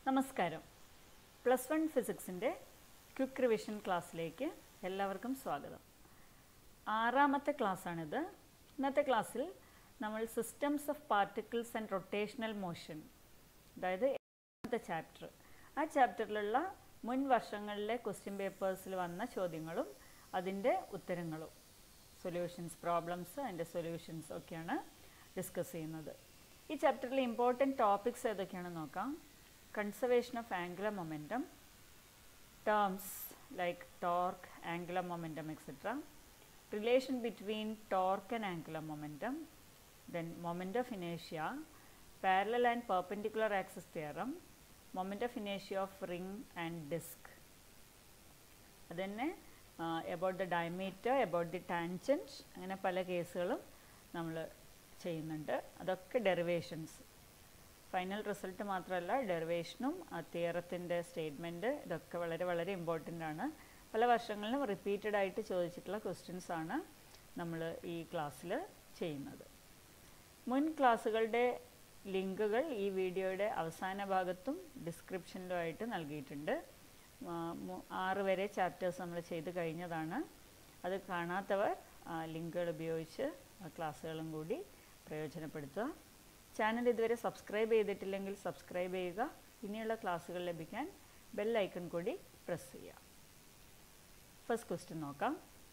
നമസ്കാരം plus one ഫിസിക്സിൻ്റെ quick revision ക്ലാസ്സിലേക്ക് എല്ലാവർക്കും സ്വാഗതം ആറാമത്തെ ക്ലാസ്സാണിത് ഇന്നത്തെ ക്ലാസ്സിൽ നമ്മൾ systems of particles and rotational motion അതായത് ഏഴാമത്തെ ചാപ്റ്റർ ആ ചാപ്റ്ററിലുള്ള മുൻ വർഷങ്ങളിലെ ക്വസ്റ്റ്യൻ പേപ്പേഴ്സിൽ വന്ന ചോദ്യങ്ങളും അതിൻ്റെ ഉത്തരങ്ങളും സൊല്യൂഷൻസ് പ്രോബ്ലംസ് അതിൻ്റെ സൊല്യൂഷൻസ് ഒക്കെയാണ് ഡിസ്കസ് ചെയ്യുന്നത് ഈ ചാപ്റ്ററിലെ ഇമ്പോർട്ടൻറ്റ് ടോപ്പിക്സ് ഏതൊക്കെയാണെന്ന് നോക്കാം conservation of angular momentum terms like torque angular momentum etcetera relation between torque and angular momentum then moment of ഇനേഷ്യ parallel and perpendicular axis theorem moment of ഇനേഷ്യ of ring and disk അതുതന്നെ about the diameter about the tangent അങ്ങനെ പല കേസുകളും നമ്മൾ ചെയ്യുന്നുണ്ട് അതൊക്കെ derivations final result മാത്രമല്ല ഡെറിവേഷനും ആ തിയറത്തിൻ്റെ സ്റ്റേറ്റ്മെൻറ്റ് ഇതൊക്കെ വളരെ വളരെ ഇമ്പോർട്ടൻ്റ് ആണ് പല വർഷങ്ങളിലും റിപ്പീറ്റഡ് ആയിട്ട് ചോദിച്ചിട്ടുള്ള ക്വസ്റ്റ്യൻസ് ആണ് നമ്മൾ ഈ ക്ലാസ്സിൽ ചെയ്യുന്നത് മുൻ ക്ലാസ്സുകളുടെ ലിങ്കുകൾ ഈ വീഡിയോയുടെ അവസാന ഭാഗത്തും ഡിസ്ക്രിപ്ഷനിലുമായിട്ട് നൽകിയിട്ടുണ്ട് ആറ് വരെ ചാപ്റ്റേഴ്സ് നമ്മൾ ചെയ്ത് കഴിഞ്ഞതാണ് അത് കാണാത്തവർ ലിങ്കുകൾ ഉപയോഗിച്ച് ക്ലാസ്സുകളും കൂടി പ്രയോജനപ്പെടുത്തുക ചാനൽ ഇതുവരെ സബ്സ്ക്രൈബ് ചെയ്തിട്ടില്ലെങ്കിൽ സബ്സ്ക്രൈബ് ചെയ്യുക ഇനിയുള്ള ക്ലാസ്സുകൾ ലഭിക്കാൻ ബെൽ ഐക്കൺ കൂടി പ്രസ് ചെയ്യുക ഫസ്റ്റ് ക്വസ്റ്റ്യൻ നോക്കാം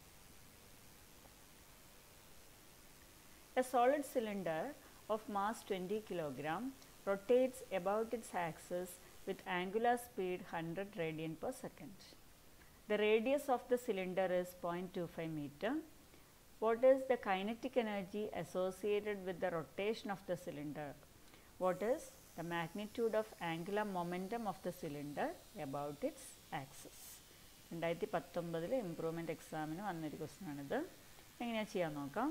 a solid cylinder of mass twenty kilogram rotates about its axis with angular speed 100 radian per second. The radius of the cylinder is 0.25 meter. What is the kinetic energy associated with the rotation of the cylinder? What is the magnitude of angular momentum of the cylinder about its axis? രണ്ടായിരത്തി പത്തൊമ്പതിൽ improvement എക്സാമിന് വന്നൊരു question ആണിത് എങ്ങനെയാണ് ചെയ്യാൻ നോക്കാം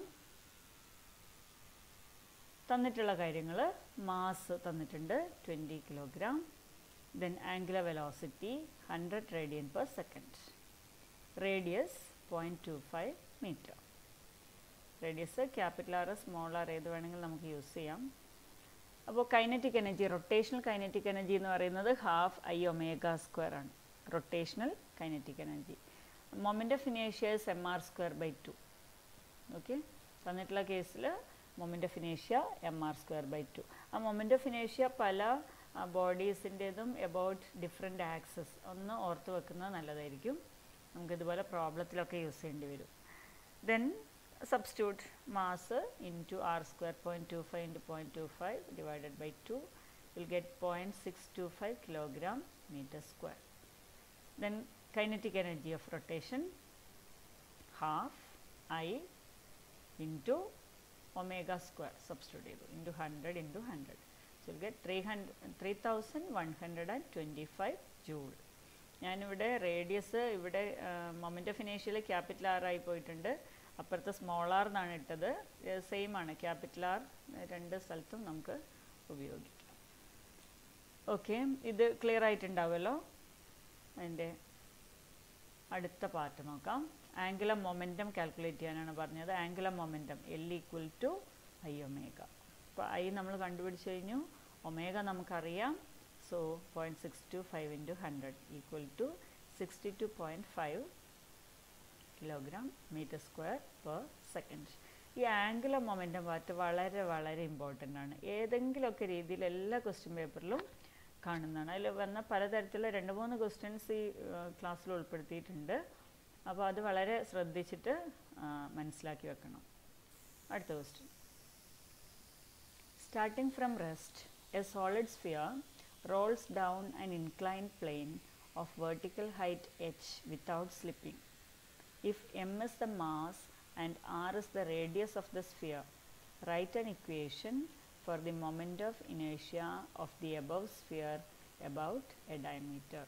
തന്നിട്ടുള്ള കാര്യങ്ങൾ മാസ് തന്നിട്ടുണ്ട് twenty kilogram then angular velocity hundred radian per second radius point two five metre radius capital R small R ഏത് വേണമെങ്കിലും നമുക്ക് യൂസ് ചെയ്യാം അപ്പോൾ kinetic energy rotational kinetic energy എന്ന് പറയുന്നത് ഹാഫ് ഐ ഒമേഗ സ്ക്വയർ ആണ് rotational kinetic energy moment of inertia is M R square by two okay തന്നിട്ടുള്ള കേസിൽ മൊമെൻ്റ് ഓഫ് ഇനേഷ്യ M R square by two ആ മൊമെൻ്റ് ഓഫ് ഇനേഷ്യ പല ബോഡീസിൻ്റേതും എബൌട്ട് ഡിഫറെൻ്റ് ആക്സസ് ഒന്ന് ഓർത്ത് വെക്കുന്നത് നല്ലതായിരിക്കും നമുക്കിതുപോലെ പ്രോബ്ലത്തിലൊക്കെ യൂസ് ചെയ്യേണ്ടി വരും then substitute mass into R square point two five into point two five divided by two will get point six two five kilogram metre square then kinetic energy of rotation half I into omega square substitute ചെയ്തു into hundred into hundred so get three hundred three thousand one hundred and twenty five joule ഞാനിവിടെ radius ഇവിടെ moment of inertial capital R ആയി പോയിട്ടുണ്ട് അപ്പുറത്ത് small R എന്നാണ് ഇട്ടത് same ആണ് capital R രണ്ട് സ്ഥലത്തും നമുക്ക് ഉപയോഗിക്കാം ഓക്കെ ഇത് ക്ലിയർ ആയിട്ടുണ്ടാവുമല്ലോ അതിൻ്റെ അടുത്ത പാർട്ട് നോക്കാം ആംഗുലർ മൊമെൻറ്റം കാൽക്കുലേറ്റ് ചെയ്യാനാണ് പറഞ്ഞത് angular momentum L equal to I omega അപ്പോൾ ഐ നമ്മൾ കണ്ടുപിടിച്ച് കഴിഞ്ഞു ഒമേഗ നമുക്കറിയാം so point six two five into hundred equal to sixty two point five kilogram metre square per second ഈ angular momentum part വളരെ വളരെ ഇമ്പോർട്ടൻ്റ് ആണ് ഏതെങ്കിലുമൊക്കെ രീതിയിൽ എല്ലാ ക്വസ്റ്റ്യൻ പേപ്പറിലും കാണുന്നതാണ് അതിൽ വന്ന പലതരത്തിലുള്ള രണ്ട് മൂന്ന് ക്വസ്റ്റ്യൻസ് ഈ ക്ലാസ്സിൽ ഉൾപ്പെടുത്തിയിട്ടുണ്ട് അപ്പോൾ അത് വളരെ ശ്രദ്ധിച്ചിട്ട് മനസ്സിലാക്കി വെക്കണം അടുത്ത question starting from rest a solid sphere rolls down an inclined plane of vertical height H without slipping if M is the mass and R is the radius of the sphere write an equation for the moment of inertia of the above sphere about a diameter.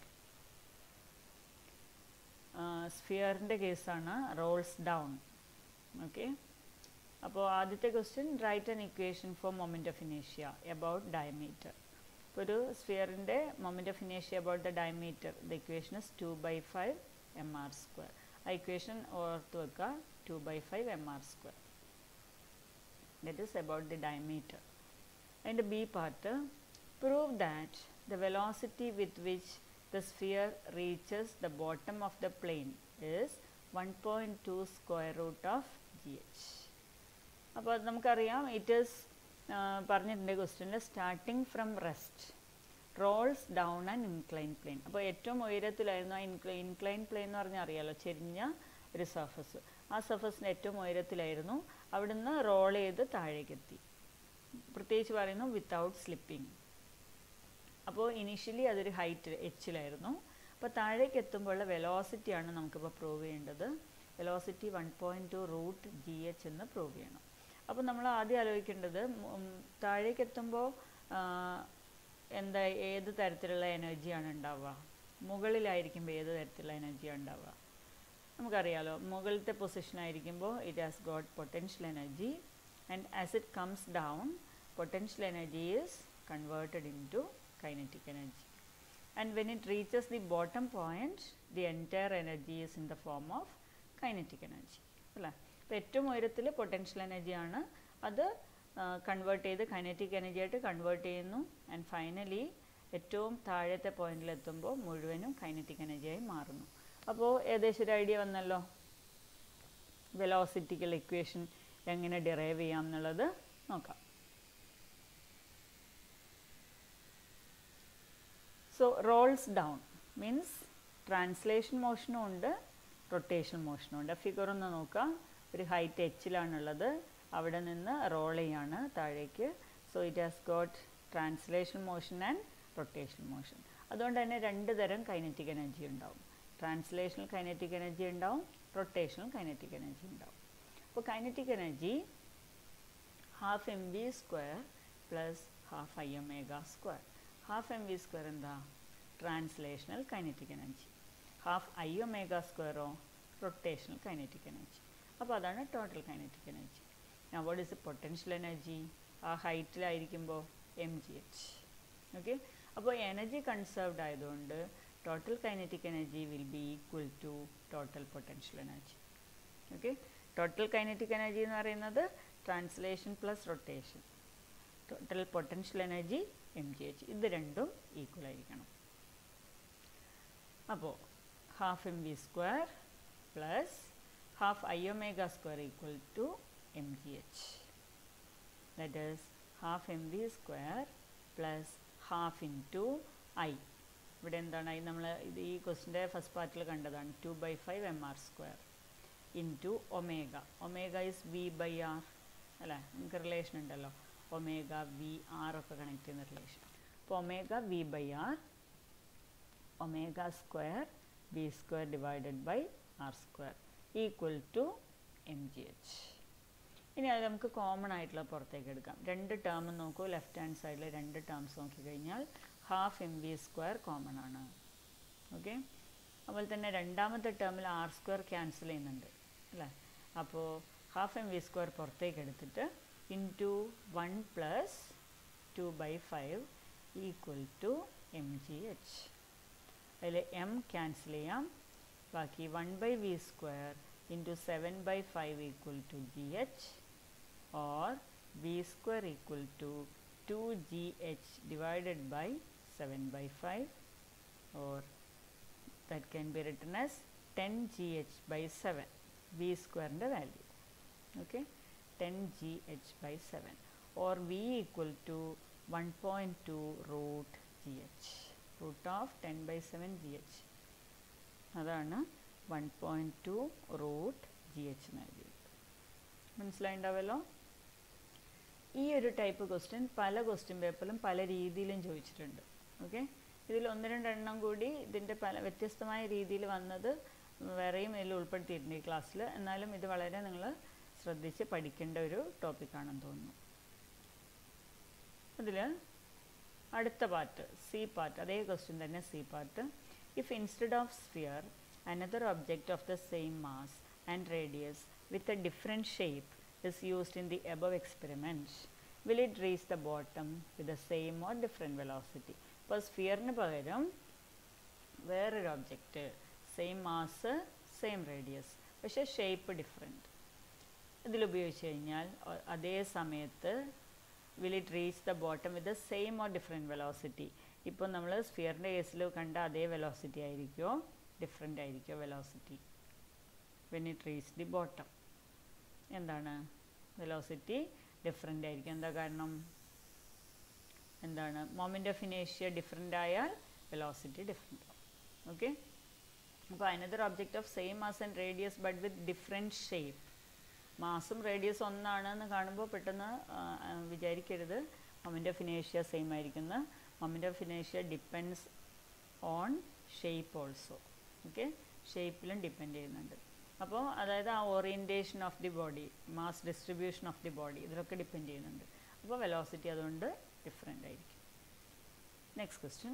സ്ഫിയറിൻ്റെ കേസാണ് rolls down okay അപ്പോൾ ആദ്യത്തെ question write an equation for moment of ഇനേഷ്യ about diameter ഇപ്പോൾ ഒരു സ്ഫിയറിൻ്റെ moment of ഇനേഷ്യ about the diameter the equation is two by five M R square ആ ഇക്വേഷൻ ഓർത്ത് വെക്കുക two by five M R square that is about the diameter അതിൻ്റെ B part Prove that the velocity with which the sphere reaches the bottom of the plane is 1.2 square root of gh. അപ്പോൾ അത് നമുക്കറിയാം it is പറഞ്ഞിട്ടുണ്ട് ക്വസ്റ്റ്യനിൽ starting from rest rolls down and incline plane അപ്പോൾ ഏറ്റവും ഉയരത്തിലായിരുന്നു ആ ഇൻക്ലൈ incline plain എന്ന് പറഞ്ഞാൽ അറിയാലോ ചെരിഞ്ഞ ഒരു സർഫസ് ആ സർഫസിൻ്റെ ഏറ്റവും ഉയരത്തിലായിരുന്നു അവിടുന്ന് റോൾ ചെയ്ത് താഴേക്കെത്തി പ്രത്യേകിച്ച് പറയുന്നു വിത്തൗട്ട് സ്ലിപ്പിംഗ് അപ്പോൾ ഇനീഷ്യലി അതൊരു ഹൈറ്റ് എച്ചിലായിരുന്നു അപ്പോൾ താഴേക്ക് എത്തുമ്പോഴുള്ള വെലോസിറ്റിയാണ് നമുക്കിപ്പോൾ പ്രൂവ് ചെയ്യേണ്ടത് velocity one point two root G H എന്ന് പ്രൂവ് ചെയ്യണം അപ്പോൾ നമ്മൾ ആദ്യം ആലോചിക്കേണ്ടത് താഴേക്ക് എത്തുമ്പോൾ എന്താ ഏത് തരത്തിലുള്ള എനർജിയാണ് ഉണ്ടാവുക മുകളിലായിരിക്കുമ്പോൾ ഏത് തരത്തിലുള്ള എനർജിയാണ് ഉണ്ടാവുക നമുക്കറിയാലോ മുകളിലത്തെ പൊസിഷൻ ആയിരിക്കുമ്പോൾ it has got potential energy and as it comes down potential energy is converted into kinetic energy. And when it reaches the bottom point, the entire energy is in the form of kinetic energy. അല്ലേ അപ്പോൾ ഏറ്റവും ഉയരത്തിൽ potential എനർജിയാണ് അത് convert ചെയ്ത് kinetic energy ആയിട്ട് convert ചെയ്യുന്നു and finally ഏറ്റവും താഴത്തെ പോയിന്റിൽ എത്തുമ്പോൾ മുഴുവനും കൈനറ്റിക് എനർജിയായി മാറുന്നു അപ്പോൾ ഏകദേശം ഒരു ഐഡിയ വന്നല്ലോ വെലോസിറ്റിക്കൽ ഇക്വേഷൻ എങ്ങനെ ഡിറൈവ് ചെയ്യാം എന്നുള്ളത് നോക്കാം so rolls down means translation മോഷനും ഉണ്ട് റൊട്ടേഷൻ മോഷനും ഉണ്ട് ഫിഗർ ഒന്ന് നോക്കാം ഒരു ഹൈറ്റ് എച്ചിലാണുള്ളത് അവിടെ നിന്ന് റോൾ ചെയ്യാണ് താഴേക്ക് so it has got translation motion and rotation motion അതുകൊണ്ട് തന്നെ രണ്ട് തരം കൈനറ്റിക് എനർജി ഉണ്ടാവും ട്രാൻസ്ലേഷണൽ കൈനറ്റിക് എനർജി ഉണ്ടാവും റൊട്ടേഷണൽ കൈനറ്റിക് എനർജി ഉണ്ടാവും അപ്പോൾ kinetic energy half M V square plus half I omega square half M V square എന്താ translational kinetic energy half I omega സ്ക്വയറോ റൊട്ടേഷണൽ കൈനറ്റിക് എനർജി അപ്പോൾ അതാണ് total kinetic energy ഞാൻ what is potential energy ആ ഹൈറ്റിലായിരിക്കുമ്പോൾ M G H okay അപ്പോൾ energy conserved ആയതുകൊണ്ട് total kinetic energy will be equal to total potential energy okay total kinetic energy എന്ന് പറയുന്നത് translation plus rotation total potential energy M G H ഇത് രണ്ടും equal ആയിരിക്കണം അപ്പോൾ half M V square plus half I omega square equal to M G H that is half M V square plus half into I ഇവിടെ എന്താണ് I നമ്മൾ ഇത് ഈ ക്വസ്റ്റിൻ്റെ first പാർട്ടിൽ കണ്ടതാണ് two by five M R square into omega omega is V by R അല്ലേ നമുക്ക് relation ഉണ്ടല്ലോ ഒമേഗ വി ആർ ഒക്കെ കണക്ട് ചെയ്യുന്ന റിലേഷൻ അപ്പോൾ omega V by R omega square V square divided by R square equal to M G H ഇനി അത് നമുക്ക് common ആയിട്ടുള്ള പുറത്തേക്ക് എടുക്കാം രണ്ട് ടേം നോക്കൂ ലെഫ്റ്റ് ഹാൻഡ് സൈഡിൽ രണ്ട് ടേംസ് നോക്കിക്കഴിഞ്ഞാൽ half M V square common ആണ് ഓക്കെ അതുപോലെ തന്നെ രണ്ടാമത്തെ ടേമിൽ ആർ സ്ക്വയർ ക്യാൻസൽ ചെയ്യുന്നുണ്ട് അല്ലേ അപ്പോൾ ഹാഫ് എം വി സ്ക്വയർ പുറത്തേക്ക് എടുത്തിട്ട് into one plus two by five equal to M G H അതിൽ എം ക്യാൻസൽ ചെയ്യാം ബാക്കി one by V square into seven by five equal to G H or V square equal to two G H divided by seven by five or that can be written as ten G H by seven V സ്ക്വയറിൻ്റെ value okay 10 gh by 7 or v equal to 1.2 root gh root of 10 by 7 gh അതാണ് one point two root G H നൽകിയത് മനസ്സിലായിണ്ടാവല്ലോ ഈ ഒരു type question പല question പേപ്പറിലും പല രീതിയിലും ചോദിച്ചിട്ടുണ്ട് ഓക്കെ ഇതിൽ ഒന്ന് രണ്ടെണ്ണം കൂടി ഇതിൻ്റെ പല വ്യത്യസ്തമായ രീതിയിൽ വന്നത് വേറെയും ഇതിൽ ഉൾപ്പെടുത്തിയിട്ടുണ്ട് ഈ ക്ലാസ്സിൽ എന്നാലും ഇത് വളരെ നിങ്ങൾ ശ്രദ്ധിച്ച് പഠിക്കേണ്ട ഒരു ടോപ്പിക്കാണെന്ന് തോന്നുന്നു അതിൽ അടുത്ത പാർട്ട് സി പാർട്ട് അതേ ക്വസ്റ്റ്യൻ തന്നെ C part if instead of sphere another object of the same mass and radius with a different shape is used in the above experiment will it reach the bottom with the same or different velocity ഇപ്പോൾ സ്ഫിയറിന് പകരം വേറൊരു object same mass same radius പക്ഷേ shape different ഇതിലുപയോഗിച്ച് കഴിഞ്ഞാൽ അതേ സമയത്ത് will it reach the bottom with the same or different velocity ഇപ്പോൾ നമ്മൾ സ്ഫിയറിൻ്റെ കേസിൽ കണ്ട അതേ വെലോസിറ്റി ആയിരിക്കുമോ ഡിഫറെൻ്റ് ആയിരിക്കുമോ velocity when it reach the bottom എന്താണ് വെലോസിറ്റി ഡിഫറെൻ്റ് ആയിരിക്കും എന്താ കാരണം എന്താണ് മൊമെൻ്റ് ഓഫ് ഇനേഷ്യ ഡിഫറെൻ്റ് ആയാൽ വെലോസിറ്റി ഡിഫറെൻ്റ് ആവും ഓക്കെ അപ്പോൾ another object of same mass and radius but with different shape മാസും റേഡിയസ് ഒന്നാണെന്ന് കാണുമ്പോൾ പെട്ടെന്ന് വിചാരിക്കരുത് മൊമെൻ്റ് ഓഫ് ഇനേഷ്യ സെയിം ആയിരിക്കുന്ന മൊമെൻ്റ് ഓഫ് ഇനേഷ്യ depends on shape also okay ഷേപ്പിലും ഡിപ്പെൻഡ് ചെയ്യുന്നുണ്ട് അപ്പോൾ അതായത് ആ orientation of the body mass distribution of the body ഇതിലൊക്കെ ഡിപ്പെൻഡ് ചെയ്യുന്നുണ്ട് അപ്പോൾ വെലോസിറ്റി അതുകൊണ്ട് ഡിഫറെൻ്റ് ആയിരിക്കും നെക്സ്റ്റ് ക്വസ്റ്റ്യൻ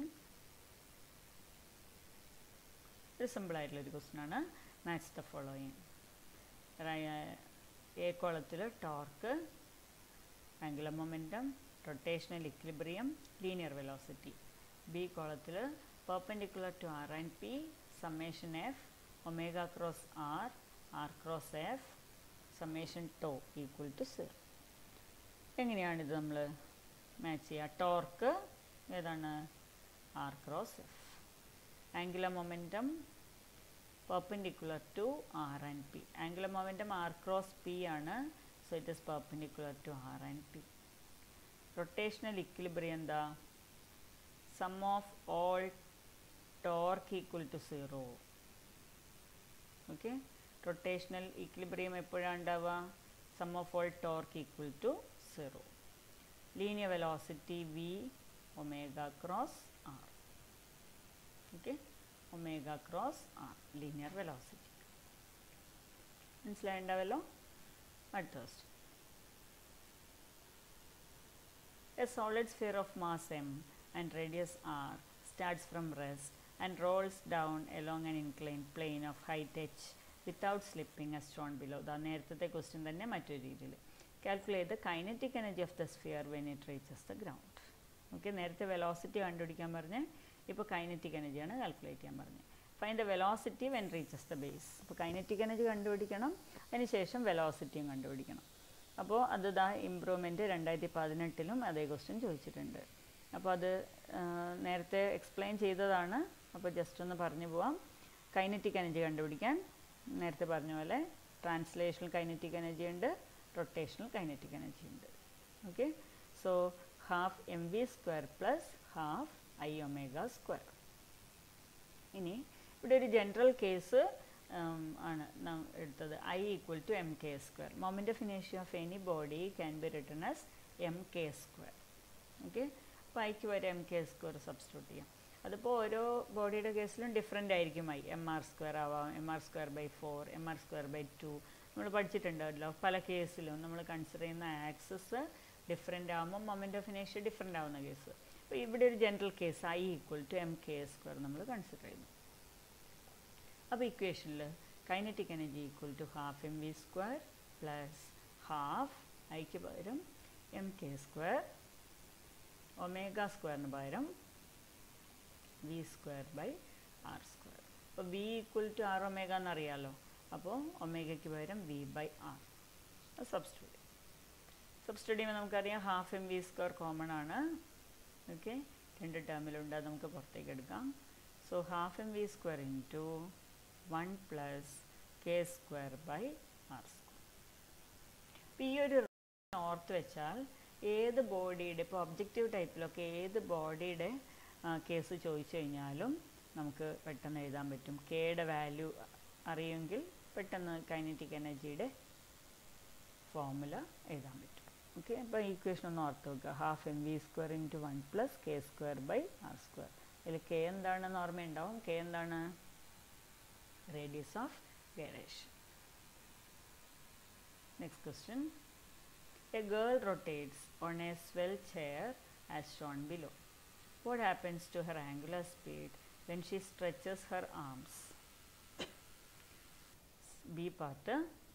ഒരു സിമ്പിൾ ആയിട്ടുള്ളൊരു ക്വസ്റ്റ്യൻ ആണ് മാച്ച് ദ ഫോളോയിങ് എ കോളത്തിൽ torque angular momentum rotational equilibrium linear velocity B കോളത്തിൽ perpendicular to R and P summation F omega cross R R cross F summation tau equal to zero എങ്ങനെയാണിത് നമ്മൾ match ചെയ്യുക torque ഏതാണ് R cross F angular momentum perpendicular to R and P. Angular momentum R cross P ആണ് so it is perpendicular to R and P. Rotational equilibrium എന്താ sum of all torque equal to 0. Okay. Rotational equilibrium എപ്പോഴാണ് ഉണ്ടാവുക sum of all torque equal to 0. Linear velocity V omega cross R. Okay. Omega cross R linear velocity മനസ്സിലായിട്ടുണ്ടാവല്ലോ അടുത്ത question a solid sphere of mass M and radius R starts from rest and rolls down along an incline plane of height H without slipping as shown below ദാ നേരത്തെ question തന്നെ മറ്റൊരു രീതിയിൽ calculate the kinetic energy of the sphere when it reaches the ground okay നേരത്തെ velocity കണ്ടുപിടിക്കാൻ പറഞ്ഞ് ഇപ്പോൾ kinetic എനർജിയാണ് കാൽക്കുലേറ്റ് ചെയ്യാൻ പറഞ്ഞത് fine the velocity when reaches the base അപ്പോൾ കൈനറ്റിക് എനർജി കണ്ടുപിടിക്കണം അതിനുശേഷം വെലോസിറ്റിയും കണ്ടുപിടിക്കണം അപ്പോൾ അത് ദാ ഇമ്പ്രൂവ്മെൻറ്റ് രണ്ടായിരത്തി പതിനെട്ടിലും അതേ ക്വസ്റ്റ്യൻ ചോദിച്ചിട്ടുണ്ട് അപ്പോൾ അത് നേരത്തെ എക്സ്പ്ലെയിൻ ചെയ്തതാണ് അപ്പോൾ ജസ്റ്റ് ഒന്ന് പറഞ്ഞു പോവാം കൈനറ്റിക് എനർജി കണ്ടുപിടിക്കാൻ നേരത്തെ പറഞ്ഞ പോലെ ട്രാൻസ്ലേഷണൽ കൈനറ്റിക് എനർജി ഉണ്ട് റൊട്ടേഷണൽ കൈനറ്റിക് എനർജി ഉണ്ട് okay so half M V square plus half I omega square ഇനി ഇവിടെ ഒരു ജനറൽ കേസ് ആണ് നാം എടുത്തത് I equal to M K square moment of ഇനേഷ്യ of any body can be written as M K square okay അപ്പോൾ ഐക്ക് വരെ എം കെ സ്ക്വയർ സബ്സ്റ്റിറ്റ്യൂട്ട് ചെയ്യാം അതിപ്പോൾ ഓരോ ബോഡിയുടെ കേസിലും ഡിഫറെൻ്റ് ആയിരിക്കും ഐ എം ആർ സ്ക്വയർ ആവാം M R square by four M R square by two നമ്മൾ പഠിച്ചിട്ടുണ്ടാവല്ലോ പല കേസിലും നമ്മൾ കൺസിഡർ ചെയ്യുന്ന ആക്സസ് ഡിഫറെൻ്റ് ആകുമ്പോൾ മൊമെൻ്റ് ഓഫ് ഇനേഷ്യ ഡിഫറെൻ്റ് ആവുന്ന കേസ് അപ്പോൾ ഇവിടെ ഒരു general case I equal to M K square നമ്മൾ കൺസിഡർ ചെയ്യുന്നു അപ്പോൾ ഇക്വേഷനിൽ kinetic energy equal to half M V square plus half ഐക്ക് പകരം എം കെ സ്ക്വയർ ഒമേഗ സ്ക്വയറിന് പകരം V square by R square അപ്പോൾ V equal to R omega എന്നറിയാലോ അപ്പോൾ ഒമേഗയ്ക്ക് പകരം V by R substitute substitute ചെയ്യുമ്പോൾ നമുക്കറിയാം half M V square common ആണ് ഓക്കെ രണ്ട് ടേമിലുണ്ട് അത് നമുക്ക് പുറത്തേക്ക് എടുക്കാം so half M V square into one plus K square by R square അപ്പോൾ ഈ ഒരു ഓർത്ത് വെച്ചാൽ ഏത് ബോഡിയുടെ ഇപ്പോൾ ഒബ്ജക്റ്റീവ് ടൈപ്പിലൊക്കെ ഏത് ബോഡിയുടെ കേസ് ചോദിച്ചു കഴിഞ്ഞാലും നമുക്ക് പെട്ടെന്ന് എഴുതാൻ പറ്റും കെയുടെ വാല്യൂ അറിയുമെങ്കിൽ പെട്ടെന്ന് കൈനറ്റിക് എനർജിയുടെ ഫോർമുല എഴുതാൻ പറ്റും ഓക്കെ അപ്പോൾ ഈക്വേഷൻ ഒന്ന് ഓർത്ത് വെക്കുക half M V square into one plus K square by R square ഇതിൽ കെ എന്താണെന്ന് ഓർമ്മയുണ്ടാവും കെ എന്താണ് radius of gyration next question a girl rotates on a swivel chair as shown below what happens to her angular speed when she stretches her arms b part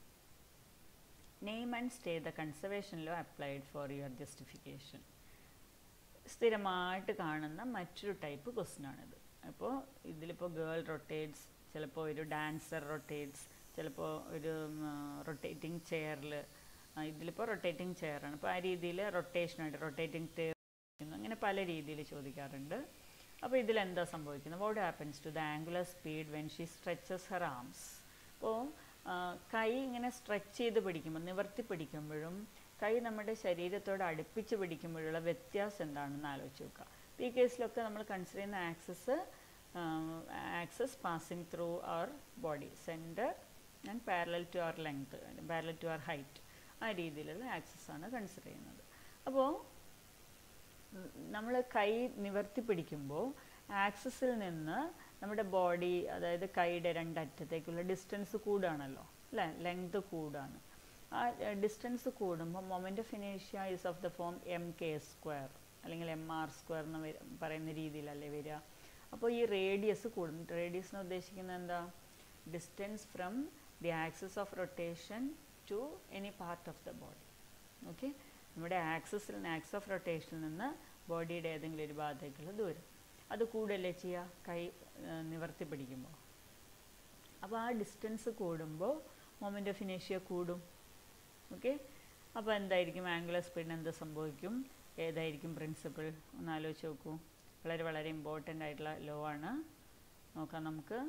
name and state the conservation law applied for your justification സ്ഥിരമായിട്ട് കാണുന്ന മറ്റൊരു type question ആണിത് അപ്പോൾ ഇതിലിപ്പോൾ girl rotates ചിലപ്പോൾ ഒരു dancer rotates ചിലപ്പോൾ ഒരു റൊട്ടേറ്റിംഗ് ചെയറിൽ ഇതിലിപ്പോൾ റൊട്ടേറ്റിംഗ് ചെയറാണ് അപ്പോൾ ആ രീതിയിൽ റൊട്ടേഷനായിട്ട് റൊട്ടേറ്റിംഗ് ടേബിൾ അങ്ങനെ പല രീതിയിൽ ചോദിക്കാറുണ്ട് അപ്പോൾ ഇതിൽ എന്താ സംഭവിക്കുന്നത് what happens to the angular speed when she stretches her arms അപ്പോൾ കൈ ഇങ്ങനെ സ്ട്രെച്ച് ചെയ്ത് പിടിക്കുമ്പോൾ നിവർത്തി പിടിക്കുമ്പോഴും കൈ നമ്മുടെ ശരീരത്തോട് അടുപ്പിച്ച് പിടിക്കുമ്പോഴുള്ള വ്യത്യാസം എന്താണെന്ന് ആലോചിച്ച് നോക്കുക ഈ കേസിലൊക്കെ നമ്മൾ കൺസിഡർ ചെയ്യുന്ന axis axis passing through our body centre and parallel to our length parallel to our height ആ രീതിയിലുള്ള ആക്സസ് ആണ് കൺസിഡർ ചെയ്യുന്നത് അപ്പോൾ നമ്മൾ കൈ നിവർത്തി പിടിക്കുമ്പോൾ ആക്സസിൽ നിന്ന് നമ്മുടെ ബോഡി അതായത് കൈയുടെ രണ്ടറ്റത്തേക്കുള്ള ഡിസ്റ്റൻസ് കൂടുകയാണല്ലോ അല്ലേ ലെങ്ത് കൂടാണ് ആ ഡിസ്റ്റൻസ് കൂടുമ്പോൾ മൊമെൻ്റ് ഓഫ് ഇനേഷ്യ is of the form M K square അല്ലെങ്കിൽ എം ആർ സ്ക്വയർ എന്ന് പറയുന്ന രീതിയിലല്ലേ വരിക അപ്പോൾ ഈ റേഡിയസ് കൂടും റേഡിയസ് എന്ന് ഉദ്ദേശിക്കുന്നത് എന്താ distance from the axis of rotation to any part of the body okay നമ്മുടെ ആക്സിസിൽ ആക്സ് ഓഫ് റൊട്ടേഷനിൽ നിന്ന് ബോഡിയുടെ ഏതെങ്കിലും ഒരു ഭാഗത്തേക്കുള്ള ദൂരം അത് കൂടല്ലേ ചെയ്യുക കൈ നിവർത്തി പിടിക്കുമ്പോൾ അപ്പോൾ ആ ഡിസ്റ്റൻസ് കൂടുമ്പോൾ മൊമെൻ്റ് ഓഫ് ഇനേഷ്യ കൂടും ഓക്കെ അപ്പോൾ എന്തായിരിക്കും ആംഗുലർ സ്പീഡിന് എന്ത് സംഭവിക്കും ഏതായിരിക്കും പ്രിൻസിപ്പിൾ ഒന്ന് ആലോചിച്ച് നോക്കൂ വളരെ വളരെ ഇമ്പോർട്ടൻ്റ് ആയിട്ടുള്ള ലോ ആണ് നോക്കാം നമുക്ക്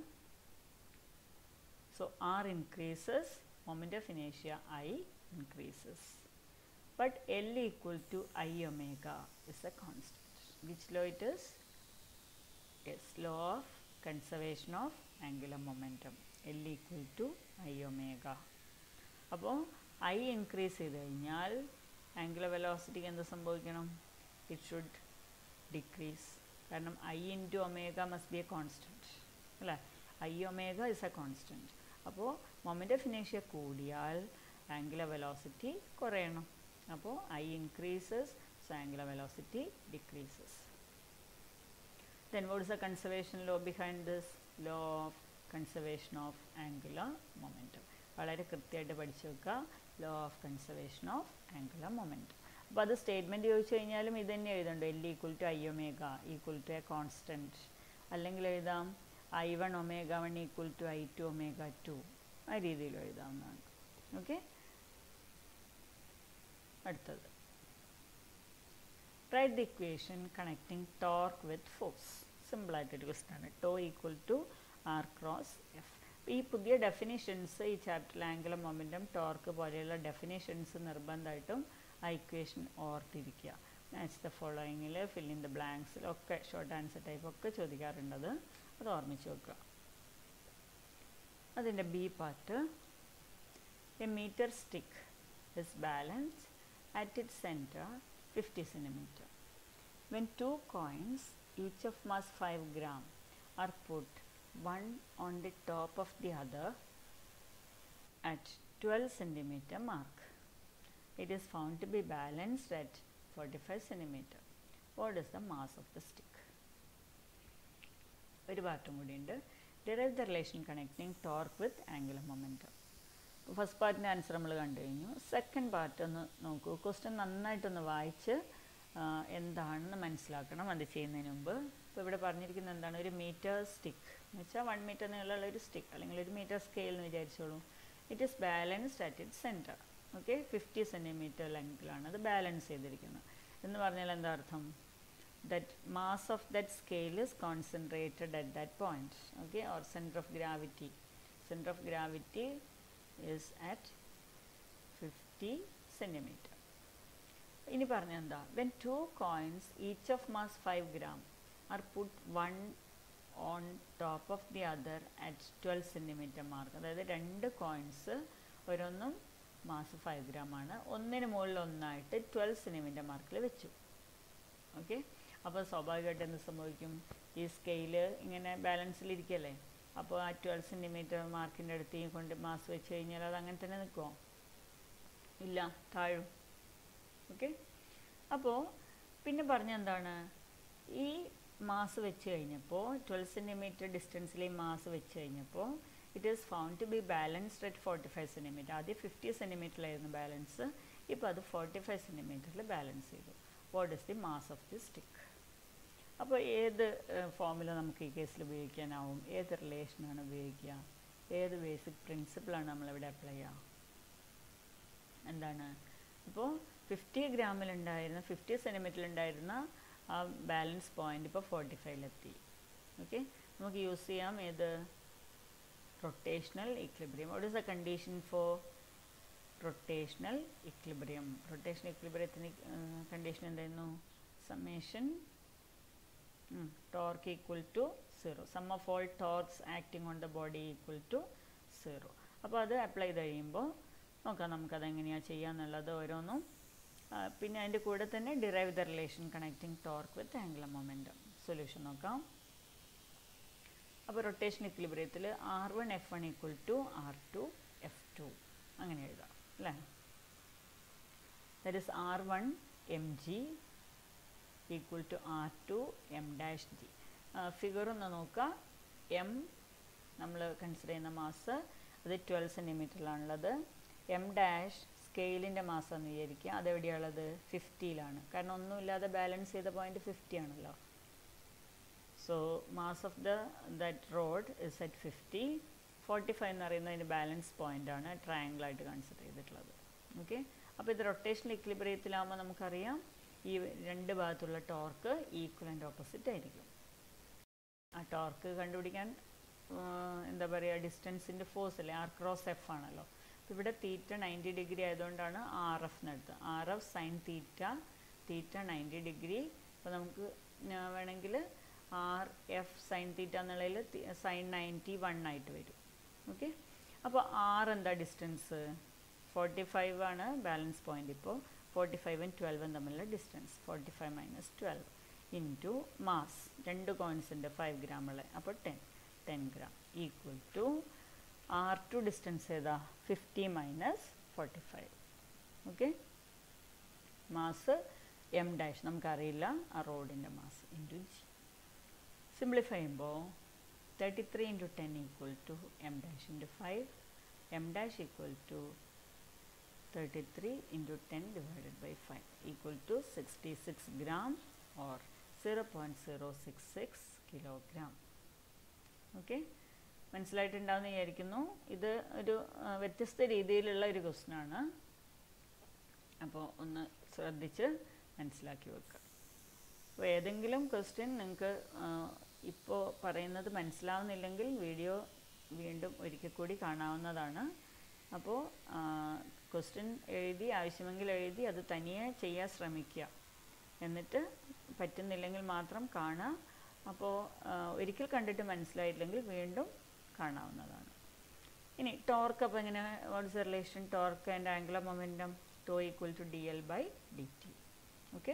so R increases moment of ഇനേഷ്യ I increases but L equal to I omega is a constant. Which law it is? Yes, law of conservation of angular momentum. L equal to I omega. അപ്പോൾ I increase ചെയ്ത് കഴിഞ്ഞാൽ angular വെലോസിറ്റിക്ക് എന്ത് സംഭവിക്കണം it should decrease കാരണം I into omega must be a constant അല്ലേ I omega is a constant അപ്പോൾ moment of ഇനേഷ്യ കൂടിയാൽ ആംഗുലർ വെലോസിറ്റി കുറയണം അപ്പോൾ I increases so angular velocity decreases then what is the conservation law behind this law of conservation of angular momentum വളരെ കൃത്യമായിട്ട് പഠിച്ചു വെക്കുക law of conservation of angular momentum അപ്പോൾ അത് സ്റ്റേറ്റ്മെൻറ്റ് ചോദിച്ചു കഴിഞ്ഞാലും ഇത് തന്നെ എഴുതുന്നുണ്ട് L equal to I omega equal to a constant അല്ലെങ്കിൽ എഴുതാം I one omega one equal to I two omega two ആ രീതിയിൽ എഴുതാവുന്നതാണ് ഓക്കെ അടുത്തത് write the equation connecting torque with force സിമ്പിളായിട്ടൊരു ക്വസ്റ്റൻ ആണ് tau equal to R cross F ഈ പുതിയ ഡെഫിനിഷൻസ് ഈ ചാപ്റ്ററിൽ ആംഗുലർ മൊമെൻറ്റം ടോർക്ക് പോലെയുള്ള ഡെഫിനിഷൻസ് നിർബന്ധമായിട്ടും ആ ഇക്വേഷൻ ഓർത്തിരിക്കുക മാച്ച് ദ ഫോളോയിങ്ങിൽ ഫിൽ ഇൻ ദ ബ്ലാങ്ക്സിലൊക്കെ ഷോർട്ട് ആൻസർ ടൈപ്പ് ഒക്കെ ചോദിക്കാറുണ്ടത് അത് ഓർമ്മിച്ച് വെക്കുക അതിൻ്റെ B part a metre stick is balanced at its center 50 centimeter. When two coins, each of mass 5 gram, are put one on the top of the other at 12 centimeter mark, it is found to be balanced at 45 centimeter. What is the mass of the stick? ഒരു പാർട്ടും കൂടിയുണ്ട് derive the relation connecting torque with angular momentum first പാർട്ടിൻ്റെ answer നമ്മൾ കണ്ടു കഴിഞ്ഞു second part ഒന്ന് നോക്കൂ question നന്നായിട്ടൊന്ന് വായിച്ച് എന്താണെന്ന് മനസ്സിലാക്കണം അത് ചെയ്യുന്നതിന് മുമ്പ് ഇപ്പോൾ ഇവിടെ പറഞ്ഞിരിക്കുന്നത് എന്താണ് ഒരു മീറ്റർ സ്റ്റിക്ക് എന്ന് വെച്ചാൽ വൺ മീറ്റർ നീളമുള്ള ഒരു സ്റ്റിക്ക് അല്ലെങ്കിൽ ഒരു മീറ്റർ സ്കെയിൽ എന്ന് വിചാരിച്ചോളൂ it is balanced at it centre okay fifty centimetre ലെങ്ത്തിലാണ് അത് ബാലൻസ് ചെയ്തിരിക്കുന്നത് എന്ന് പറഞ്ഞാൽ എന്താ അർത്ഥം that mass of that scale is concentrated at that point okay or centre of gravity centre of gravity is at 50 centimeter. ഇനി പറഞ്ഞ എന്താ when two coins each of mass five gram are put one on top of the other at twelve centimetre mark അതായത് രണ്ട് coins ഓരോന്നും mass five gram ആണ് ഒന്നിന് മുകളിൽ ഒന്നായിട്ട് ട്വൽവ് സെൻറ്റിമീറ്റർ മാർക്കിൽ വെച്ചു ഓക്കെ അപ്പോൾ സ്വാഭാവികമായിട്ട് എന്ത് സംഭവിക്കും ഈ സ്കെയില് ഇങ്ങനെ ബാലൻസിലിരിക്കല്ലേ അപ്പോൾ ആ ട്വൽവ് സെൻറ്റിമീറ്റർ മാർക്കിൻ്റെ അടുത്ത് ഈ കൊണ്ട് മാസ് വെച്ച് കഴിഞ്ഞാൽ അത് അങ്ങനെ തന്നെ നിൽക്കുമോ ഇല്ല താഴും ഓക്കെ അപ്പോൾ പിന്നെ പറഞ്ഞ എന്താണ് ഈ മാസ് വെച്ച് കഴിഞ്ഞപ്പോൾ ട്വൽവ് സെൻറ്റിമീറ്റർ ഡിസ്റ്റൻസിൽ ഈ മാസ് വെച്ച് കഴിഞ്ഞപ്പോൾ it is found to be balanced at forty five centimetre ആദ്യം ഫിഫ്റ്റി സെൻറ്റിമീറ്ററിലായിരുന്നു ബാലൻസ് ഇപ്പോൾ അത് ഫോർട്ടി ഫൈവ് സെൻറ്റിമീറ്ററിൽ ബാലൻസ് ചെയ്തു what is the mass of the stick അപ്പോൾ ഏത് ഫോമുല നമുക്ക് ഈ കേസിൽ ഉപയോഗിക്കാനാവും ഏത് റിലേഷനാണ് ഉപയോഗിക്കുക ഏത് ബേസിക് പ്രിൻസിപ്പിളാണ് നമ്മളിവിടെ അപ്ലൈ ചെയ്യുക എന്താണ് ഇപ്പോൾ ഫിഫ്റ്റി ഗ്രാമിലുണ്ടായിരുന്ന ഫിഫ്റ്റി സെൻറ്റിമീറ്ററിലുണ്ടായിരുന്ന ആ ബാലൻസ് പോയിന്റ് ഇപ്പോൾ ഫോർട്ടി ഫൈവിലെത്തി ഓക്കെ നമുക്ക് യൂസ് ചെയ്യാം ഏത് rotational equilibrium what is the condition for rotational equilibrium rotational ഇക്ലിബ്രിയത്തിന് കണ്ടീഷൻ എന്തായിരുന്നു summation torque equal to 0 sum of all torques acting on the body equal to 0 അപ്പോൾ അത് അപ്ലൈ ചെയ്ത് കഴിയുമ്പോൾ നോക്കാം നമുക്കത് എങ്ങനെയാണ് ചെയ്യാന്നുള്ളത് ഓരോന്നും പിന്നെ അതിൻ്റെ കൂടെ തന്നെ derive the relation connecting torque with angular momentum solution നോക്കാം അപ്പോൾ റൊട്ടേഷൻ ഇക്ലിബ്രിയത്തിൽ R one F one equal to R two F two അങ്ങനെ എഴുതാം അല്ലേ that is R one M G equal to R two M dash G figure ഒന്ന് നോക്കുക M നമ്മൾ consider ചെയ്യുന്ന മാസ് അത് ട്വൽവ് സെൻറ്റിമീറ്ററിലാണുള്ളത് എം ഡാഷ് സ്കെയിലിൻ്റെ മാസം എന്ന് വിചാരിക്കുക അതെവിടെയുള്ളത് ഫിഫ്റ്റിയിലാണ് കാരണം ഒന്നുമില്ലാതെ ബാലൻസ് ചെയ്ത പോയിന്റ് ഫിഫ്റ്റി ആണല്ലോ so mass of the that rod is at fifty forty five എന്ന് പറയുന്നത് അതിൻ്റെ ബാലൻസ് പോയിന്റ് ആണ് ട്രയാങ്കിളായിട്ട് കൺസിഡർ ചെയ്തിട്ടുള്ളത് ഓക്കെ അപ്പോൾ ഇത് റൊട്ടേഷണൽ ഇക്ലിബ്രിയത്തിലാകുമ്പോൾ നമുക്കറിയാം ഈ രണ്ട് ഭാഗത്തുള്ള ടോർക്ക് ഈക്വൽ ആൻഡ് ഓപ്പോസിറ്റ് ആയിരിക്കും ആ ടോർക്ക് കണ്ടുപിടിക്കാൻ എന്താ പറയുക ഡിസ്റ്റൻസിൻ്റെ ഫോഴ്സ് അല്ലേ ആർ ക്രോസ് എഫ് ആണല്ലോ അപ്പോൾ ഇവിടെ തീറ്റ നയൻറ്റി ഡിഗ്രി ആയതുകൊണ്ടാണ് ആർ എഫ് എന്നെടുത്തത് R F sine theta theta ninety degree അപ്പോൾ നമുക്ക് വേണമെങ്കിൽ ആർ എഫ് സൈൻ തീറ്റ എന്നുള്ളതിൽ സൈൻ നയൻറ്റി വൺ ആയിട്ട് വരും ഓക്കെ അപ്പോൾ ആർ എന്താ ഡിസ്റ്റൻസ് ഫോർട്ടി ഫൈവ് ആണ് ബാലൻസ് പോയിന്റ് ഇപ്പോൾ ഫോർട്ടി ഫൈവും ട്വൽവും തമ്മിലുള്ള distance forty five minus twelve into mass രണ്ട് കോയിൻസ് ഉണ്ട് ഫൈവ് ഗ്രാമുള്ള അപ്പോൾ ten ten gram equal to R two distance ഏതാ fifty minus forty five okay mass M dash നമുക്കറിയില്ല ആ റോഡിൻ്റെ മാസ് ഇൻറ്റു ജി സിംപ്ലിഫൈ ചെയ്യുമ്പോൾ thirty three into ten equal to M dash into five M dash equal to 33 into 10 divided by 5 equal to 66 gram or 0.066 kilogram. Okay മനസ്സിലായിട്ടുണ്ടാവുമെന്ന് വിചാരിക്കുന്നു ഇത് ഒരു വ്യത്യസ്ത രീതിയിലുള്ള ഒരു ക്വസ്റ്റ്യൻ ആണ് അപ്പോൾ ഒന്ന് ശ്രദ്ധിച്ച് മനസ്സിലാക്കി വെക്കുക അപ്പോൾ ഏതെങ്കിലും ക്വസ്റ്റ്യൻ നിങ്ങൾക്ക് ഇപ്പോൾ പറയുന്നത് മനസ്സിലാവുന്നില്ലെങ്കിൽ വീഡിയോ വീണ്ടും ഒരിക്കൽ കൂടി കാണാവുന്നതാണ് അപ്പോൾ ക്വസ്റ്റ്യൻ എഴുതി ആവശ്യമെങ്കിൽ എഴുതി അത് തനിയെ ചെയ്യാൻ ശ്രമിക്കുക എന്നിട്ട് പറ്റുന്നില്ലെങ്കിൽ മാത്രം കാണുക അപ്പോൾ ഒരിക്കൽ കണ്ടിട്ട് മനസ്സിലായില്ലെങ്കിൽ വീണ്ടും കാണാവുന്നതാണ് ഇനി ടോർക്ക് അപ്പോൾ എങ്ങനെ what's a relation torque and angular momentum tau equal to D L by D T okay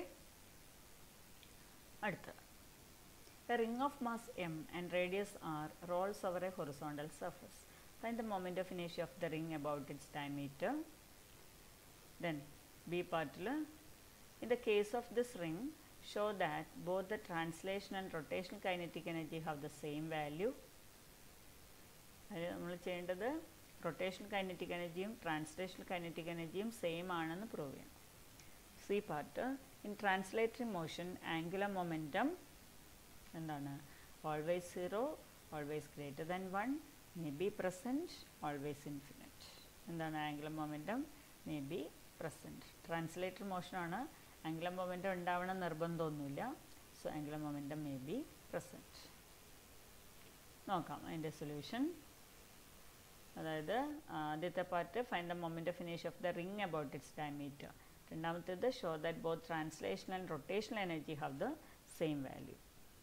അടുത്ത A ring of mass m and radius r rolls over a horizontal surface. Find the moment of inertia of the ring about its diameter. Then B part in the case of this ring show that both the translation and rotational kinetic energy have the same value. അതിൽ നമ്മൾ ചെയ്യേണ്ടത് rotational kinetic എനർജിയും translational kinetic എനർജിയും same ആണെന്ന് prove ചെയ്യണം C part in translatory motion angular momentum എന്താണ് always zero always greater than one may be present always infinite എന്താണ് angular momentum may be present translator മോഷനാണ് ആംഗുലർ മൊമെൻറ്റം ഉണ്ടാവണം നിർബന്ധമൊന്നുമില്ല so angular momentum may be present നോക്കാം അതിൻ്റെ solution അതായത് ആദ്യത്തെ part find the moment of finish of the ring about its diameter രണ്ടാമത്തേത് show that both translation and rotational energy have the same value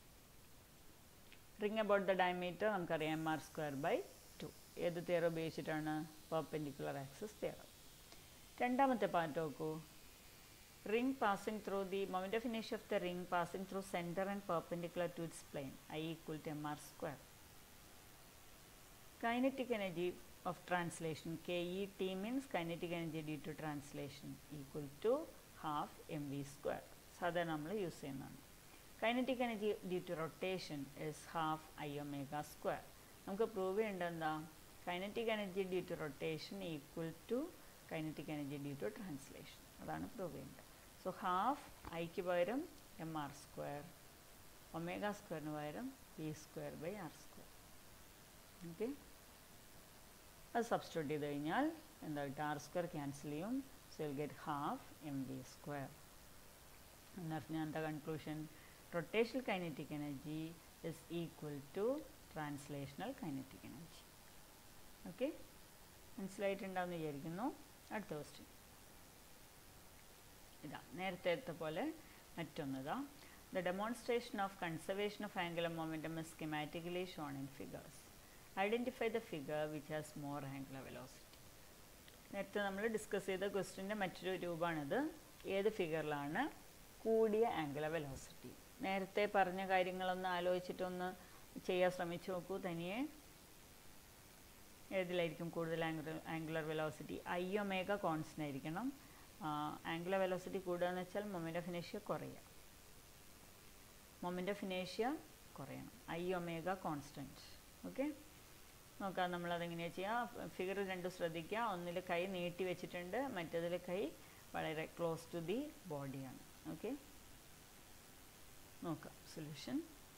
ring about the diameter നമുക്കറിയാം M R square by two ഏത് theorem ഉപയോഗിച്ചിട്ടാണ് perpendicular axis theorem രണ്ടാമത്തെ part നോക്കൂ ring passing through the moment of finish of the ring passing through centre and perpendicular to its plane I equal to M R square kinetic energy of translation KET means kinetic energy due to translation equal to half mv square സാധാരണ നമ്മൾ use ചെയ്യുന്നതാണ് kinetic energy due to rotation is half I omega square നമുക്ക് prove ചെയ്യേണ്ടത് എന്താ kinetic energy due to rotation equal to kinetic energy due to translation അതാണ് prove ചെയ്യേണ്ടത് so half ഐക്ക് പകരം എം ആർ സ്ക്വയർ ഒമേഗ സ്ക്വയറിന് പകരം P square by R square okay അത് സബ്സ്റ്റിറ്റ്യൂട്ട് ചെയ്ത് കഴിഞ്ഞാൽ എന്താ കിട്ടുക ആർ സ്ക്വയർ ക്യാൻസൽ ചെയ്യും so will get half M V square എന്നറിഞ്ഞ എന്താ conclusion rotational kinetic energy is equal to translational kinetic energy okay മനസ്സിലായിട്ടുണ്ടാവുമെന്ന് വിചാരിക്കുന്നു അടുത്ത ക്വസ്റ്റ്യൻ ഇതാ നേരത്തെ പോലെ മറ്റൊന്നിതാ the demonstration of conservation of angular momentum is schematically shown in figures identify the figure which has more angular velocity നേരത്തെ നമ്മൾ discuss ചെയ്ത ക്വസ്റ്റിൻ്റെ മറ്റൊരു രൂപമാണിത് ഏത് ഫിഗറിലാണ് കൂടിയ ആംഗുലർ വെലോസിറ്റി നേരത്തെ പറഞ്ഞ കാര്യങ്ങളൊന്ന് ആലോചിച്ചിട്ടൊന്ന് ചെയ്യാൻ ശ്രമിച്ചു നോക്കൂ തനിയെ ഏതിലായിരിക്കും കൂടുതൽ angular angular velocity I omega constant ആയിരിക്കണം ആംഗുലർ വെലോസിറ്റി കൂടുക എന്ന് വെച്ചാൽ മൊമെൻ്റ് ഓഫ് ഇനേഷ്യ കുറയുക മൊമെൻ്റ് ഓഫ് ഇനേഷ്യ കുറയണം ഐ ഒമേഗ കോൺസ്റ്റൻറ്റ് ഓക്കെ നോക്കാം നമ്മളതെങ്ങനെയാണ് ചെയ്യുക ഫിഗർ രണ്ടും ശ്രദ്ധിക്കുക ഒന്നിൽ കൈ നീട്ടി വെച്ചിട്ടുണ്ട് മറ്റേതിൽ കൈ വളരെ ക്ലോസ് ടു ദി ബോഡിയാണ് ഓക്കെ നോക്കാം solution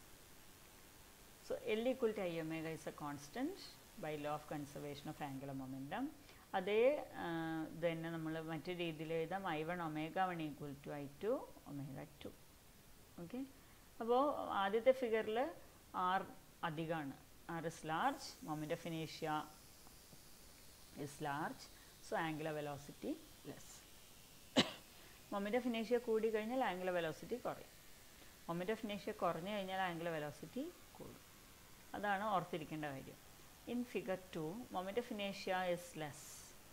so L equal to I omega is a constant by law of conservation of angular momentum അതേ തന്നെ നമ്മൾ മറ്റു രീതിയിൽ എഴുതാം I one omega one equal to I two omega to okay അപ്പോൾ ആദ്യത്തെ ഫിഗറിൽ ആർ അധികമാണ് R is large moment of ഇനേഷ്യ is large so angular velocity less moment of ഇനേഷ്യ കൂടി കഴിഞ്ഞാൽ ആംഗുലർ വെലോസിറ്റി കുറയും മൊമെൻ്റ് ഓഫ് ഇനേഷ്യ കുറഞ്ഞു കഴിഞ്ഞാൽ ആംഗുലർ വെലോസിറ്റി കൂടും അതാണ് ഓർത്തിരിക്കേണ്ട കാര്യം in figure two moment of ഇനേഷ്യ is less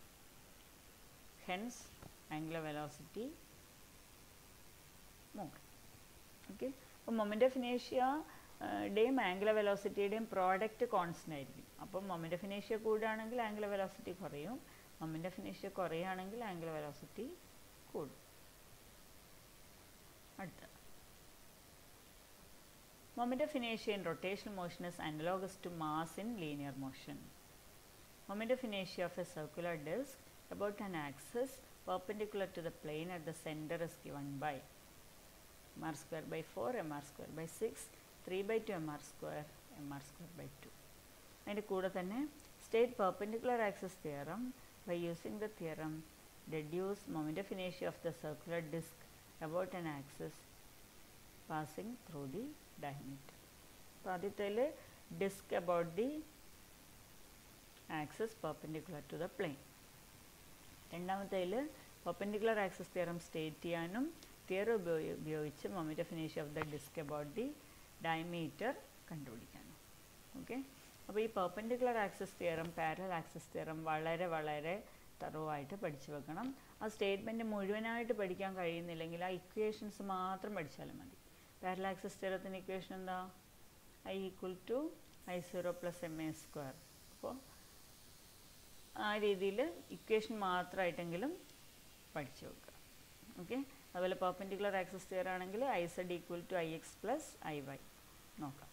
hence angular velocity more okay അപ്പോൾ മൊമെൻ്റ് ഓഫ് ഇനേഷ്യയുടെയും ആംഗുലർ വെലോസിറ്റിയുടെയും പ്രോഡക്റ്റ് കോൺസ്റ്റൻ്റ് ആയിരിക്കും അപ്പം മൊമെൻ്റ് ഓഫ് ഇനേഷ്യ കൂടുകയാണെങ്കിൽ ആംഗുലർ വെലോസിറ്റി കുറയും മൊമെൻ്റ് ഓഫ് ഇനേഷ്യ കുറയുകയാണെങ്കിൽ ആംഗുലർ വെലോസിറ്റി കൂടും അടുത്ത Moment of inertia in rotational motion is analogous to mass in linear motion. Moment of inertia of a circular disk about an axis perpendicular to the plane at the center is given by mr square by 4, mr square by 6, 3 by 2 mr square, mr square by 2. അതിൻ്റെ കൂടെ തന്നെ state perpendicular axis theorem by using the theorem deduce moment of inertia of the circular disk about an axis passing through the diameter. അപ്പോൾ ആദ്യത്തേൽ disc about the axis perpendicular to the plane രണ്ടാമത്തേൽ perpendicular axis theorem state ചെയ്യാനും theorem ഉപയോഗി ഉപയോഗിച്ച് moment of ഇനേഷ്യ of the disc about the diameter കണ്ടുപിടിക്കാനും okay അപ്പോൾ ഈ perpendicular axis theorem parallel axis theorem വളരെ വളരെ തറവായിട്ട് പഠിച്ചു വെക്കണം ആ സ്റ്റേറ്റ്മെൻറ്റ് മുഴുവനായിട്ട് പഠിക്കാൻ കഴിയുന്നില്ലെങ്കിൽ ആ ഇക്വേഷൻസ് മാത്രം പഠിച്ചാലും മതി പാരൽ ആക്സസ് തിയറത്തിൻ്റെ ഇക്വേഷൻ എന്താ I equal to I zero plus M A square അപ്പോൾ ആ രീതിയിൽ ഇക്വേഷൻ മാത്രമായിട്ടെങ്കിലും പഠിച്ചു വെക്കുക ഓക്കെ അതുപോലെ പെർപെൻഡിക്കുലർ ആക്സസ് തിയർ ആണെങ്കിൽ I Z equal to I X plus I Y നോക്കാം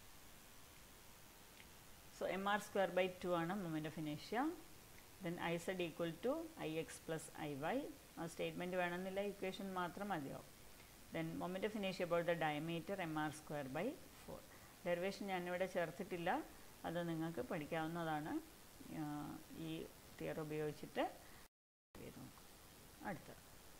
so M R square by two ആണ് മൊമെൻ്റ് ഓഫ് ഇനേഷ്യ then I Z equal to I X plus I Y ആ statement വേണമെന്നില്ല equation മാത്രം മതിയാവും then moment of ഇനേഷ്യ about the diameter M R square by four derivation ഞാനിവിടെ ചേർത്തിട്ടില്ല അത് നിങ്ങൾക്ക് പഠിക്കാവുന്നതാണ് ഈ തിയർ ഉപയോഗിച്ചിട്ട് ചെയ്ത് നോക്കാം അടുത്ത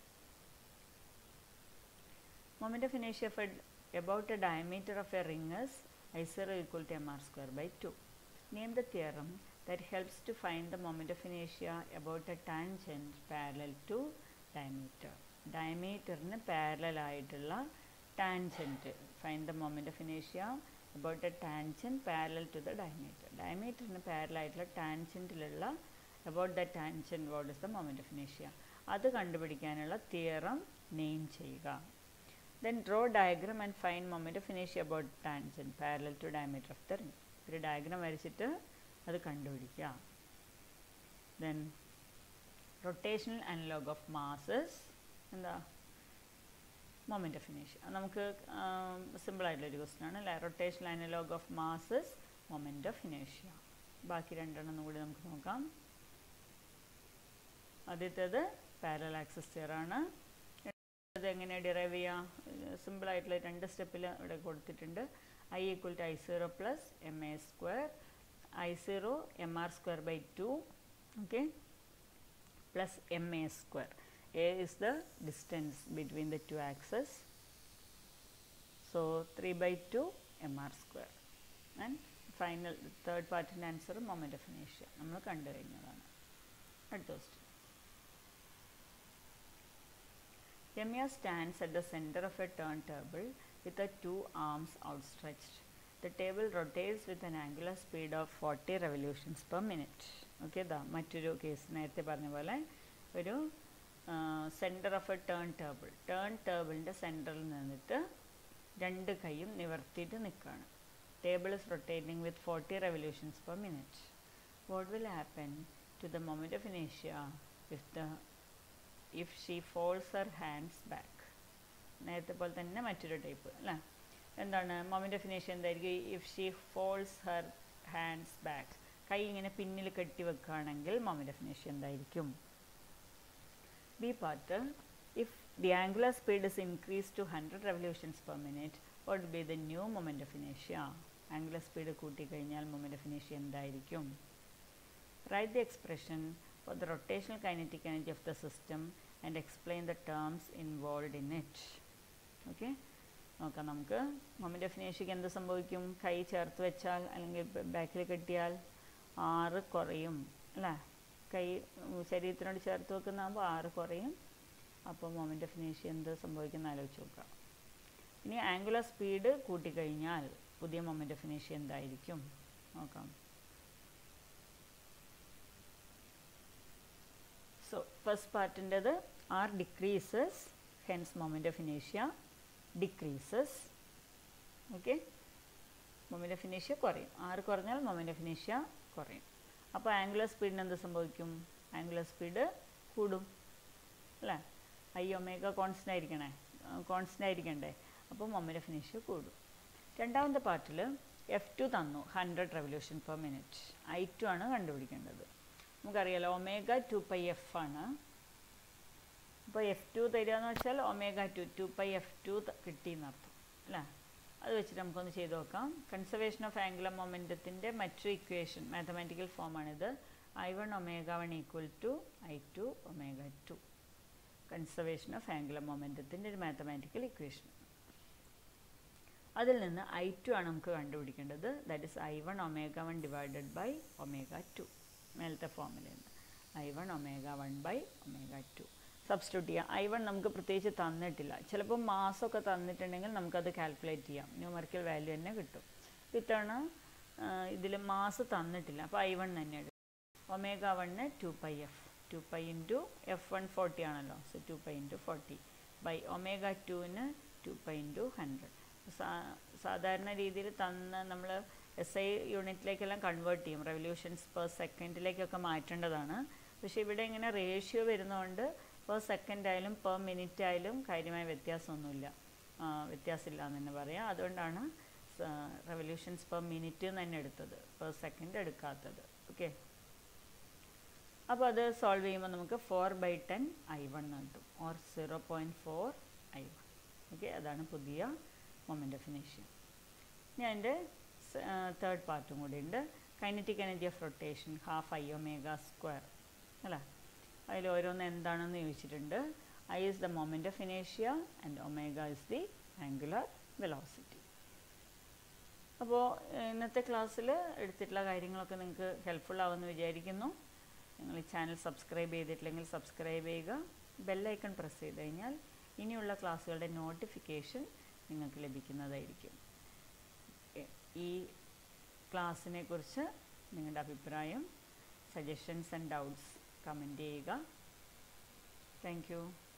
moment of inertia for about a diameter of a ring is I0 equal to mr square by 2. Name the theorem that helps to find the moment of inertia about a tangent parallel to diameter. ഡയമീറ്ററിന് parallel ആയിട്ടുള്ള tangent find the moment of ഇനേഷ്യ about a tangent parallel to the diameter ഡയമീറ്ററിന് parallel ആയിട്ടുള്ള ടാൻജൻറ്റിലുള്ള about the tangent what is the moment of ഇനേഷ്യ അത് കണ്ടുപിടിക്കാനുള്ള theorem name ചെയ്യുക then draw diagram and find moment of inertia about tangent parallel to diameter of the ring ഒരു diagram വരച്ചിട്ട് അത് കണ്ടുപിടിക്കുക then rotational analogue of masses എന്താ moment of ഇനേഷ്യ നമുക്ക് സിമ്പിളായിട്ടുള്ളൊരു ക്വസ്റ്റൻ ആണ് അല്ലേ rotational analogue of masses moment of ഇനേഷ്യ ബാക്കി രണ്ടെണ്ണം കൂടി നമുക്ക് നോക്കാം ആദ്യത്തേത് പാരൽ ആക്സസ് തിയറാണ് അത് എങ്ങനെ ഡിറൈവ് ചെയ്യാം സിമ്പിളായിട്ടുള്ള രണ്ട് സ്റ്റെപ്പിൽ ഇവിടെ കൊടുത്തിട്ടുണ്ട് I equal to I zero plus M A square I zero M R square by two okay plus ma square. a is the distance between the two axes. So 3 by 2 mr square. And final third part in answer moment of inertia. നമ്മൾ കണ്ടു കഴിഞ്ഞതാണ് അടുത്ത question Ramya stands at the center of a turntable with the two arms outstretched. The table rotates with an angular speed of 40 revolutions per minute. Okay ഇതാ മറ്റൊരു case നേരത്തെ പറഞ്ഞ പോലെ ഒരു centre of a turntable turn ടേബിളിൻ്റെ സെൻറ്ററിൽ നിന്നിട്ട് രണ്ട് കൈയും നിവർത്തിയിട്ട് നിൽക്കുകയാണ് table is rotating with forty revolutions per minute what will happen to the moment of ഇനേഷ്യ if the if she folds her hands back നേരത്തെ പോലെ തന്നെ മറ്റൊരു ടൈപ്പ് അല്ലേ എന്താണ് മൊമെൻ്റ് ഓഫ് ഇനേഷ്യ എന്തായിരിക്കും if she folds her hands back കൈ ഇങ്ങനെ പിന്നിൽ കെട്ടി വെക്കുകയാണെങ്കിൽ മൊമെൻ്റ് ഓഫ് ഇനേഷ്യ എന്തായിരിക്കും B part if the angular speed is increase to hundred revolutions per minute what be the new moment of ഇനേഷ്യ ആംഗുലർ സ്പീഡ് കൂട്ടിക്കഴിഞ്ഞാൽ മൊമെൻ്റ് ഓഫ് ഇനേഷ്യ എന്തായിരിക്കും write the expression for the rotational kinetic energy of the system and explain the terms involved in it. Okay നോക്കാം നമുക്ക് moment of ഇനേഷ്യക്ക് എന്ത് സംഭവിക്കും കൈ ചേർത്ത് വെച്ചാൽ അല്ലെങ്കിൽ ബാക്കിൽ കെട്ടിയാൽ ആറ് കുറയും അല്ലേ കൈ ശരീരത്തിനോട് ചേർത്ത് വെക്കുന്നതാകുമ്പോൾ ആറ് കുറയും അപ്പോൾ മൊമെൻ്റ് ഓഫ് ഇനേഷ്യ എന്ത് സംഭവിക്കുന്ന ആലോചിച്ച് നോക്കാം ഇനി ആംഗുലർ സ്പീഡ് കൂട്ടിക്കഴിഞ്ഞാൽ പുതിയ മൊമെൻ്റ് ഓഫ് ഇനേഷ്യ എന്തായിരിക്കും നോക്കാം so first പാർട്ടിൻ്റെത് R decreases hence moment of ഇനേഷ്യ decreases okay moment of ഇനേഷ്യ കുറയും ആറ് കുറഞ്ഞാൽ മൊമെൻ്റ് ഓഫ് ഇനേഷ്യ കുറയും അപ്പോൾ ആംഗുലർ സ്പീഡിന് എന്ത് സംഭവിക്കും ആംഗുലർ സ്പീഡ് കൂടും അല്ലേ ഐ ഒമേഗ കോൺസ്റ്റൻ്റ് ആയിരിക്കണേ കോൺസ്റ്റൻ്റ് ആയിരിക്കണ്ടേ അപ്പോൾ മൊമെൻ്റ് ഓഫ് ഇനേഷ്യ കൂടും രണ്ടാമത്തെ പാർട്ടിൽ എഫ് ടു തന്നു hundred revolution per minute I two ആണ് കണ്ടുപിടിക്കേണ്ടത് നമുക്കറിയാലോ ഒമേഗ ടു പൈ എഫ് ആണ് അപ്പോൾ എഫ് ടു തരിക എന്ന് വെച്ചാൽ omega two two pi F two കിട്ടിയെന്നർത്ഥം അല്ലേ അത് വെച്ചിട്ട് നമുക്കൊന്ന് ചെയ്ത് നോക്കാം കൺസർവേഷൻ ഓഫ് ആംഗുലർ മൊമെൻറ്റത്തിൻ്റെ മറ്റൊരു ഇക്വേഷൻ മാത്തമാറ്റിക്കൽ ഫോമാണിത് I one omega one equal to I two omega two conservation of angular മൊമെൻറ്റത്തിൻ്റെ ഒരു മാത്തമാറ്റിക്കൽ ഇക്വേഷൻ അതിൽ നിന്ന് ഐ ടു ആണ് നമുക്ക് കണ്ടുപിടിക്കേണ്ടത് that is I one omega one divided by omega two മേലത്തെ ഫോമിൽ നിന്ന് I one omega one by omega two substitute ചെയ്യാം ഐ വൺ നമുക്ക് പ്രത്യേകിച്ച് തന്നിട്ടില്ല ചിലപ്പോൾ മാസമൊക്കെ തന്നിട്ടുണ്ടെങ്കിൽ നമുക്കത് കാൽക്കുലേറ്റ് ചെയ്യാം ന്യൂമറിക്കൽ വാല്യൂ തന്നെ കിട്ടും ഇത്തവണ ഇതിൽ മാസ് തന്നിട്ടില്ല അപ്പോൾ ഐ വൺ തന്നെ എടുക്കും omega one two pi F two pi into F one forty ആണല്ലോ so two pi into forty by omega ടുവിന് ടു പൈ ഇൻറ്റു ഹൺഡ്രഡ് സാധാരണ രീതിയിൽ തന്ന നമ്മൾ എസ് ഐ യൂണിറ്റിലേക്കെല്ലാം കൺവേർട്ട് ചെയ്യും റെവല്യൂഷൻസ് പെർ സെക്കൻഡിലേക്കൊക്കെ മാറ്റേണ്ടതാണ് പക്ഷേ ഇവിടെ ഇങ്ങനെ റേഷ്യോ വരുന്നതുകൊണ്ട് പെർ സെക്കൻഡ് ആയാലും പെർ മിനിറ്റ് ആയാലും കാര്യമായ വ്യത്യാസമൊന്നുമില്ല വ്യത്യാസമില്ല എന്ന് തന്നെ പറയാം അതുകൊണ്ടാണ് റെവല്യൂഷൻസ് പെർ മിനിറ്റ് തന്നെ എടുത്തത് പെർ സെക്കൻഡ് എടുക്കാത്തത് ഓക്കെ അപ്പോൾ അത് സോൾവ് ചെയ്യുമ്പോൾ നമുക്ക് four by ten I one കിട്ടും or zero point four I one okay അതാണ് പുതിയ മൊമെൻ്റ് ഓഫ് ഇനേഷ്യ ഇനി അതിൻ്റെ തേർഡ് പാർട്ടും കൂടി ഉണ്ട് kinetic energy of rotation half I omega square അല്ല അതിൽ ഓരോന്ന് എന്താണെന്ന് ചോദിച്ചിട്ടുണ്ട് I is the moment of ഇനേഷ്യ and omega is the angular velocity അപ്പോൾ ഇന്നത്തെ ക്ലാസ്സിൽ എടുത്തിട്ടുള്ള കാര്യങ്ങളൊക്കെ നിങ്ങൾക്ക് ഹെൽപ്ഫുൾ ആവുമെന്ന് വിചാരിക്കുന്നു നിങ്ങൾ ഈ ചാനൽ സബ്സ്ക്രൈബ് ചെയ്തിട്ടില്ലെങ്കിൽ സബ്സ്ക്രൈബ് ചെയ്യുക ബെല്ലൈക്കൺ പ്രസ് ചെയ്ത് കഴിഞ്ഞാൽ ഇനിയുള്ള ക്ലാസ്സുകളുടെ നോട്ടിഫിക്കേഷൻ നിങ്ങൾക്ക് ലഭിക്കുന്നതായിരിക്കും ഈ ക്ലാസ്സിനെ കുറിച്ച് നിങ്ങളുടെ അഭിപ്രായം സജഷൻസ് ആൻഡ് ഡൗട്ട്സ് കമൻറ്റ് ചെയ്യുക താങ്ക് യു